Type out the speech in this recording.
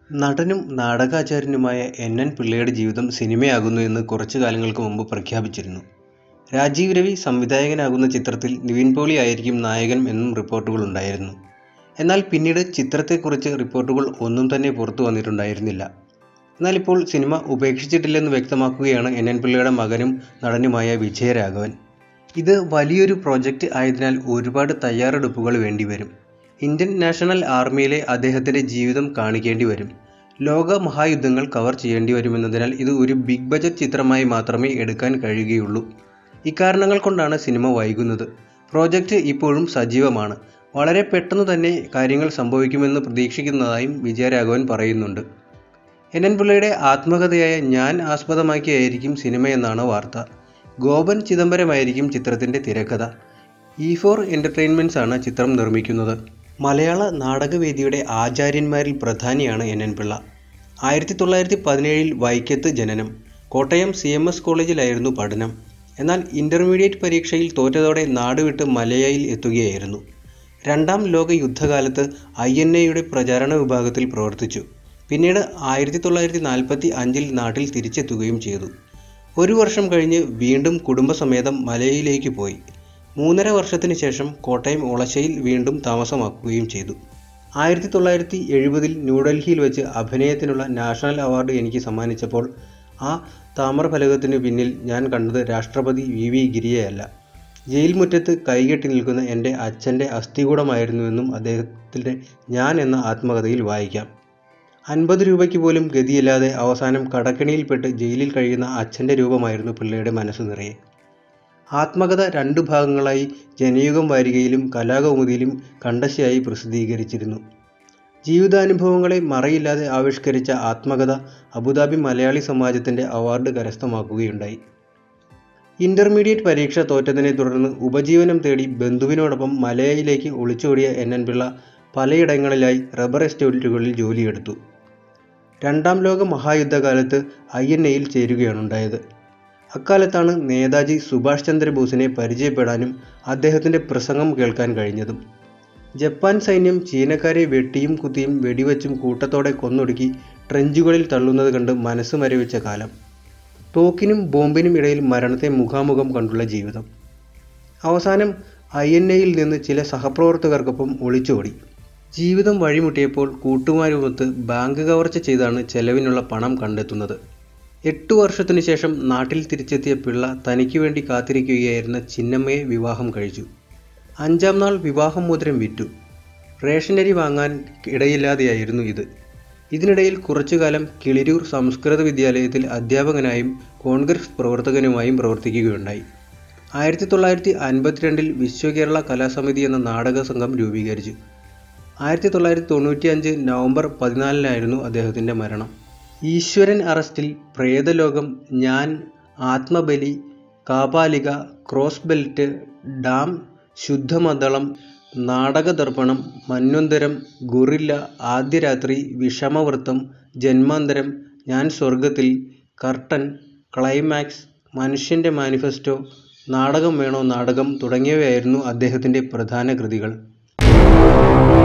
നടനും നാടകാചാര്യനുമായ N N പിള്ളയുടെ ജീവിതം സിനിമയാകുന്നു എന്ന് കുറച്ചു കാലങ്ങൾക്ക് മുമ്പ് പ്രഖ്യാപിച്ചിരുന്നു രാജീവ് രവി സംവിധായകനാകുന്ന ചിത്രത്തിൽ നിവിൻ പോളി ആയിരിക്കും നായകൻ എന്നും റിപ്പോർട്ടുകളുണ്ടായിരുന്നു എന്നാൽ പിന്നീട് ചിത്രത്തെക്കുറിച്ച് റിപ്പോർട്ടുകൾ ഒന്നും തന്നെ പുറത്തു വന്നിട്ടുണ്ടായിരുന്നില്ല എന്നാൽ ഇപ്പോൾ സിനിമ ഉപേക്ഷിച്ചിട്ടില്ലെന്ന് വ്യക്തമാക്കുകയാണ് എൻ എൻ പിള്ളയുടെ മകനും നടനുമായ വിജയരാഘവൻ ഇത് വലിയൊരു പ്രോജക്റ്റ് ആയതിനാൽ ഒരുപാട് തയ്യാറെടുപ്പുകൾ വേണ്ടിവരും ഇന്ത്യൻ നാഷണൽ ആർമിയിലെ അദ്ദേഹത്തിൻ്റെ ജീവിതം കാണിക്കേണ്ടി വരും ലോക മഹായുദ്ധങ്ങൾ കവർ ചെയ്യേണ്ടി വരുമെന്നതിനാൽ ഇത് ഒരു ബിഗ് ബജറ്റ് ചിത്രമായി മാത്രമേ എടുക്കാൻ കഴിയുകയുള്ളൂ ഇക്കാരണങ്ങൾ കൊണ്ടാണ് സിനിമ വൈകുന്നത് പ്രോജക്റ്റ് ഇപ്പോഴും സജീവമാണ് വളരെ പെട്ടെന്ന് തന്നെ കാര്യങ്ങൾ സംഭവിക്കുമെന്ന് പ്രതീക്ഷിക്കുന്നതായും വിജയരാഘവൻ പറയുന്നുണ്ട് എൻ എൻ പിള്ളയുടെ ആത്മകഥയായ ഞാൻ ആസ്പദമാക്കിയായിരിക്കും സിനിമയെന്നാണ് വാർത്ത ഗോപൻ ചിദംബരമായിരിക്കും ചിത്രത്തിൻ്റെ തിരക്കഥ ഇ ഫോർ എൻ്റർടൈൻമെൻറ്റ്സ് ആണ് ചിത്രം നിർമ്മിക്കുന്നത് മലയാള നാടകവേദിയുടെ ആചാര്യന്മാരിൽ പ്രധാനിയാണ് എൻ എൻ പിള്ള ആയിരത്തി തൊള്ളായിരത്തി പതിനേഴിൽ വൈക്കത്ത് ജനനം കോട്ടയം സി എം എസ് കോളേജിലായിരുന്നു പഠനം എന്നാൽ ഇൻ്റർമീഡിയറ്റ് പരീക്ഷയിൽ തോറ്റതോടെ നാടുവിട്ട് മലയായിൽ എത്തുകയായിരുന്നു രണ്ടാം ലോക യുദ്ധകാലത്ത് ഐ എൻ എയുടെ പ്രചാരണ വിഭാഗത്തിൽ പ്രവർത്തിച്ചു പിന്നീട് ആയിരത്തി തൊള്ളായിരത്തി നാൽപ്പത്തി അഞ്ചിൽ നാട്ടിൽ തിരിച്ചെത്തുകയും ചെയ്തു ഒരു വർഷം കഴിഞ്ഞ് വീണ്ടും കുടുംബസമേതം മലയിലേക്ക് പോയി മൂന്നര വർഷത്തിന് ശേഷം കോട്ടയം ഒളശയിൽ വീണ്ടും താമസമാക്കുകയും ചെയ്തു ആയിരത്തി തൊള്ളായിരത്തി എഴുപതിൽ ന്യൂഡൽഹിയിൽ വെച്ച് അഭിനയത്തിനുള്ള നാഷണൽ അവാർഡ് എനിക്ക് സമ്മാനിച്ചപ്പോൾ ആ താമ്രഫലകത്തിന് പിന്നിൽ ഞാൻ കണ്ടത് രാഷ്ട്രപതി വി വി ഗിരിയെയല്ല ജയിൽ മുറ്റത്ത് കൈകെട്ടി നിൽക്കുന്ന എൻ്റെ അച്ഛൻ്റെ അസ്ഥികൂടമായിരുന്നുവെന്നും അദ്ദേഹത്തിൻ്റെ ഞാൻ എന്ന ആത്മകഥയിൽ വായിക്കാം അൻപത് രൂപയ്ക്ക് പോലും ഗതിയില്ലാതെ അവസാനം കടക്കെണിയിൽപ്പെട്ട് ജയിലിൽ കഴിയുന്ന അച്ഛൻ്റെ രൂപമായിരുന്നു പിള്ളയുടെ മനസ്സ് നിറയെ ആത്മകഥ രണ്ടു ഭാഗങ്ങളായി ജനയുഗം വാരികയിലും കലാകൗമുദിയിലും കണ്ടശയായി പ്രസിദ്ധീകരിച്ചിരുന്നു ജീവിതാനുഭവങ്ങളെ മറയില്ലാതെ ആവിഷ്കരിച്ച ആത്മകഥ അബുദാബി മലയാളി സമാജത്തിൻ്റെ അവാർഡ് കരസ്ഥമാക്കുകയുണ്ടായി ഇൻ്റർമീഡിയറ്റ് പരീക്ഷ തോറ്റതിനെ തുടർന്ന് ഉപജീവനം തേടി ബന്ധുവിനോടൊപ്പം മലയയിലേക്ക് ഒളിച്ചോടിയ എൻ എൻ പിള്ള പലയിടങ്ങളിലായി റബ്ബർ എസ്റ്റേറ്റുകളിൽ ജോലിയെടുത്തു രണ്ടാം ലോക മഹായുദ്ധകാലത്ത് ഐ എൻ എയിൽ ചേരുകയാണുണ്ടായത് അക്കാലത്താണ് നേതാജി സുഭാഷ് ചന്ദ്രബോസിനെ പരിചയപ്പെടാനും അദ്ദേഹത്തിൻ്റെ പ്രസംഗം കേൾക്കാൻ കഴിഞ്ഞതും ജപ്പാൻ സൈന്യം ചീനക്കാരെ വെട്ടിയും കുത്തിയും വെടിവെച്ചും കൂട്ടത്തോടെ കൊന്നൊടുക്കി ട്രെഞ്ചുകളിൽ തള്ളുന്നത് കണ്ട് മനസ്സ് മരവിച്ച കാലം തോക്കിനും ബോംബിനും ഇടയിൽ മരണത്തെ മുഖാമുഖം കണ്ടുള്ള ജീവിതം അവസാനം ഐ എൻ എയിൽ നിന്ന് ചില സഹപ്രവർത്തകർക്കൊപ്പം ഒളിച്ചോടി ജീവിതം വഴിമുട്ടിയപ്പോൾ കൂട്ടുകാരുമൊത്ത് ബാങ്ക് കവർച്ച ചെയ്താണ് ചെലവിനുള്ള പണം കണ്ടെത്തുന്നത് എട്ടു വർഷത്തിനു ശേഷം നാട്ടിൽ തിരിച്ചെത്തിയ പിള്ള തനിക്ക് വേണ്ടി കാത്തിരിക്കുകയായിരുന്ന ചിന്നമ്മയെ വിവാഹം കഴിച്ചു അഞ്ചാം നാൾ വിവാഹം മോതിരം വിറ്റു റേഷനരി വാങ്ങാൻ ഇടയില്ലാതെയായിരുന്നു ഇത് ഇതിനിടയിൽ കുറച്ചുകാലം കിളിരൂർ സംസ്കൃത വിദ്യാലയത്തിൽ അധ്യാപകനായും കോൺഗ്രസ് പ്രവർത്തകനുമായും പ്രവർത്തിക്കുകയുണ്ടായി ആയിരത്തി തൊള്ളായിരത്തി അൻപത്തിരണ്ടിൽ വിശ്വകേരള കലാസമിതി എന്ന നാടക സംഘം രൂപീകരിച്ചു ആയിരത്തി തൊള്ളായിരത്തി തൊണ്ണൂറ്റി അഞ്ച് നവംബർ പതിനാലിനായിരുന്നു അദ്ദേഹത്തിൻ്റെ മരണം ഈശ്വരൻ അറസ്റ്റിൽ പ്രേതലോകം ഞാൻ ആത്മബലി കാപാലിക ക്രോസ് ബെൽറ്റ് ഡാം ശുദ്ധമദളം നാടകദർപ്പണം മന്വന്തരം ഗൊറില്ല ആദ്യരാത്രി വിഷമവൃത്തം ജന്മാന്തരം ഞാൻ സ്വർഗത്തിൽ കർട്ടൻ ക്ലൈമാക്സ് മനുഷ്യൻ്റെ മാനിഫെസ്റ്റോ നാടകം വേണോ നാടകം തുടങ്ങിയവയായിരുന്നു അദ്ദേഹത്തിൻ്റെ പ്രധാന കൃതികൾ